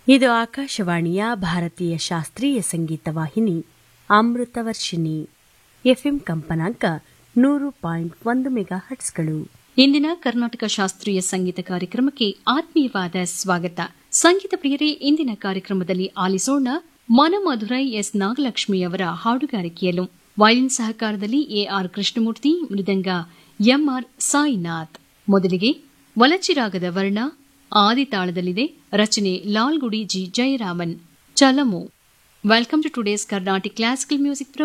ಇದು ಆಕಾಶವಾಣಿಯ ಭಾರತೀಯ ಶಾಸ್ತ್ರೀಯ ಸಂಗೀತ ವಾಹಿನಿ ಅಮೃತವರ್ಷಿಣಿ ಎಫ್ಎಂ ಕಂಪನಾಂಕ ನೂರು ಪಾಯಿಂಟ್ ಒಂದು ಮೆಗಾ ಹಟ್ಸ್ಗಳು ಇಂದಿನ ಕರ್ನಾಟಕ ಶಾಸ್ತ್ರೀಯ ಸಂಗೀತ ಕಾರ್ಯಕ್ರಮಕ್ಕೆ ಆತ್ಮೀಯವಾದ ಸ್ವಾಗತ ಸಂಗೀತ ಪ್ರಿಯರೇ ಇಂದಿನ ಕಾರ್ಯಕ್ರಮದಲ್ಲಿ ಆಲಿಸೋಣ ಮನಮಧುರೈ ಎಸ್ ನಾಗಲಕ್ಷ್ಮಿ ಅವರ ಹಾಡುಗಾರಿಕೆಯಲ್ಲೂ ವಯಲಿನ್ ಸಹಕಾರದಲ್ಲಿ ಎಆರ್ ಕೃಷ್ಣಮೂರ್ತಿ ಮೃದಂಗ ಎಂಆರ್ ಸಾಯಿನಾಥ್ ಮೊದಲಿಗೆ ವಲಚಿರಾಗದ ವರ್ಣ ಆದಿತಾಳದಲ್ಲಿದೆ ರಚನೆ ಲಾಲ್ಗುಡಿ ಜಿ ಜಯರಾಮನ್ ಚಲಮು welcome to today's Carnatic classical music